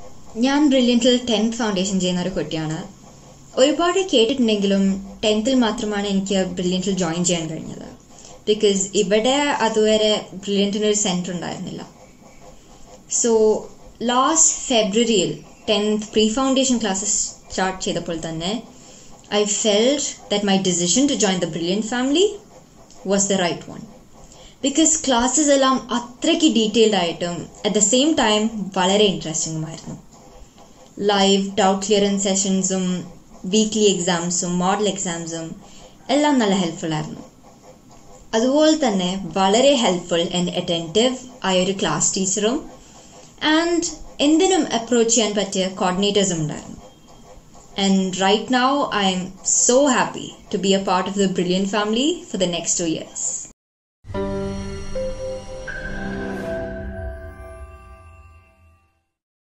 ഞാൻ ബ്രില്യൻറ്റിൽ tenth foundation ചെയ്യുന്ന ഒരു കുട്ടിയാണ് ഒരുപാട് കേട്ടിട്ടുണ്ടെങ്കിലും ടെൻത്തിൽ മാത്രമാണ് എനിക്ക് ബ്രില്യൻറ്റിൽ ജോയിൻ ചെയ്യാൻ കഴിഞ്ഞത് ബിക്കോസ് ഇവിടെ അതുവരെ ബ്രില്യൻറ്റിന് ഒരു സെൻറ്റർ ഉണ്ടായിരുന്നില്ല സോ ലാസ്റ്റ് ഫെബ്രുവരിയിൽ tenth pre foundation classes start ചെയ്തപ്പോൾ തന്നെ I felt that my decision to join the Brilliant family was the right one because classes എല്ലാം അത്രയ്ക്ക് ഡീറ്റെയിൽഡ് ആയിട്ടും അറ്റ് ദ സെയിം ടൈം വളരെ ഇൻട്രസ്റ്റിംഗുമായിരുന്നു ലൈവ് ഡൗട്ട് ക്ലിയറൻസ് സെഷൻസും weekly എക്സാംസും മോഡൽ എക്സാംസും എല്ലാം നല്ല ഹെൽപ്ഫുൾ ആയിരുന്നു അതുപോലെ തന്നെ വളരെ ഹെൽപ്ഫുൾ ആൻഡ് അറ്റൻറ്റീവ് ആയ ഒരു ക്ലാസ് ടീച്ചറും ആൻഡ് എന്തിനും അപ്രോച്ച് ചെയ്യാൻ പറ്റിയ കോർഡിനേറ്റേഴ്സും ഉണ്ടായിരുന്നു and right now I'm so happy to be a part of the Brilliant family for the next two years